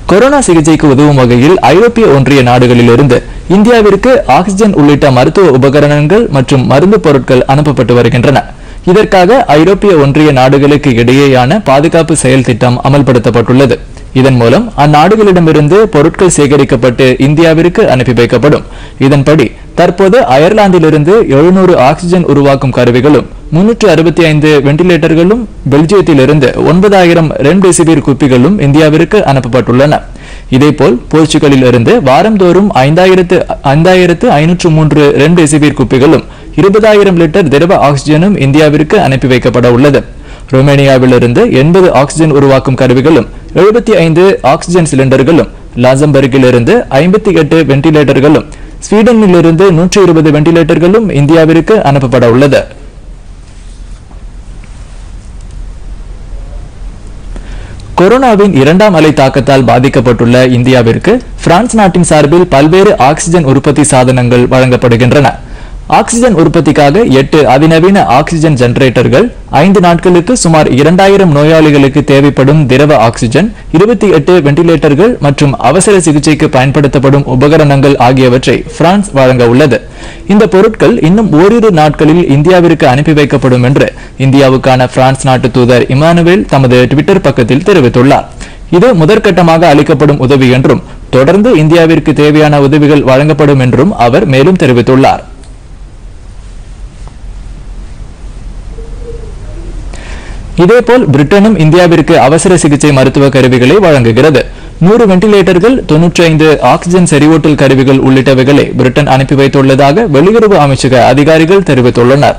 corona சிகிச்சைக்கு உதவும் வகையில் ஐரோப்பிய ஒன்றிய நாடுகளிலிருந்து இந்தியாவிற்கு ஆக்ஸிஜன் உள்ளிட்ட மருத்துவ உபகரணங்கள் மற்றும் மருந்து பொருட்கள் அனுப்பப்பட்டு வருகின்றன இதற்காக ஐரோப்பிய ஒன்றிய நாடுகளுக்கு இடையேயான பாதுகாப்பு செயல் திட்டம் அமல்படுத்தப்பட்டுள்ளது இதன் மூலம் அந்நாடுகளிடமிருந்து பொருட்கள் சேகரிக்கப்பட்டு இந்தியாவிற்கு அனுப்பி வைக்கப்படும் இதன்படி தற்போது அயர்லாந்திலிருந்து எழுநூறு ஆக்ஸிஜன் உருவாக்கும் கருவிகளும் முன்னூற்று அறுபத்தி ஐந்து வெண்டிலேட்டர்களும் பெல்ஜியத்திலிருந்து ஒன்பதாயிரம் ரெம்டெசிவிர் குப்பிகளும் இந்தியாவிற்கு அனுப்பப்பட்டுள்ளன இதேபோல் போர்ச்சுகலில் இருந்து வாரந்தோறும் ஐந்தாயிரத்து ஐந்தாயிரத்து ஐநூற்று மூன்று ரெம்டெசிவிர் குப்பிகளும் இருபதாயிரம் லிட்டர் திரவ ஆக்ஸிஜனும் இந்தியாவிற்கு அனுப்பி வைக்கப்பட உள்ளது ருமேனியாவிலிருந்து எண்பது ஆக்ஸிஜன் உருவாக்கும் கருவிகளும் எழுபத்தி ஐந்து ஆக்ஸிஜன் சிலிண்டர்களும் லாசம்பர்கிலிருந்து ஐம்பத்தி எட்டு வெண்டிலேட்டர்களும் ஸ்வீடனிலிருந்து நூற்றி இருபது வெண்டிலேட்டர்களும் இந்தியாவிற்கு அனுப்பப்பட உள்ளது கொரோனாவின் இரண்டாம் அலை தாக்கத்தால் பாதிக்கப்பட்டுள்ள இந்தியாவிற்கு பிரான்ஸ் நாட்டின் சார்பில் பல்வேறு ஆக்ஸிஜன் உற்பத்தி சாதனங்கள் வழங்கப்படுகின்றன ஆக்ஸிஜன் உற்பத்திக்காக எட்டு அதிநவீன ஆக்ஸிஜன் ஜெனரேட்டர்கள் ஐந்து நாட்களுக்கு சுமார் இரண்டாயிரம் நோயாளிகளுக்கு தேவைப்படும் திரவ ஆக்ஸிஜன் இருபத்தி எட்டு வெண்டிலேட்டர்கள் மற்றும் அவசர சிகிச்சைக்கு பயன்படுத்தப்படும் உபகரணங்கள் ஆகியவற்றை பிரான்ஸ் வழங்க உள்ளது இந்த பொருட்கள் இன்னும் ஓரிரு நாட்களில் இந்தியாவிற்கு அனுப்பி வைக்கப்படும் என்று இந்தியாவுக்கான பிரான்ஸ் நாட்டு தூதர் இமானுவேல் தமது ட்விட்டர் பக்கத்தில் தெரிவித்துள்ளார் இது முதற்கட்டமாக அளிக்கப்படும் உதவி என்றும் தொடர்ந்து இந்தியாவிற்கு தேவையான உதவிகள் வழங்கப்படும் என்றும் அவர் மேலும் தெரிவித்துள்ளார் இதேபோல் பிரிட்டனும் இந்தியாவிற்கு அவசர சிகிச்சை மருத்துவ கருவிகளை வழங்குகிறது நூறு வெண்டிலேட்டர்கள் தொன்னூற்றி ஐந்து ஆக்ஸிஜன் செறிவூட்டல் கருவிகள் உள்ளிட்டவைகளை பிரிட்டன் அனுப்பி வைத்துள்ளதாக வெளியுறவு அமைச்சக அதிகாரிகள் தெரிவித்துள்ளனர்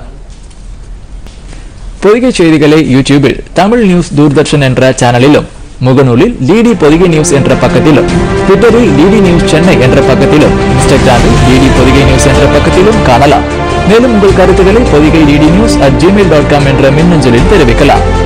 பொதிகை செய்திகளை யூடியூபில் தமிழ் நியூஸ் தூர்தர்ஷன் என்ற சேனலிலும் முகநூலில் டிடி பொதிகை நியூஸ் என்ற பக்கத்திலும் ட்விட்டரில் டிடி நியூஸ் சென்னை என்ற பக்கத்திலும் இன்ஸ்டாகிராமில் டிடி பொதிகை நியூஸ் என்ற பக்கத்திலும் காணலாம் மேலும் உங்கள் கருத்துக்களை Podhigai DD news at Gmail dot com என்ற மின்னஞ்சலில் தெரிவிக்கலாம்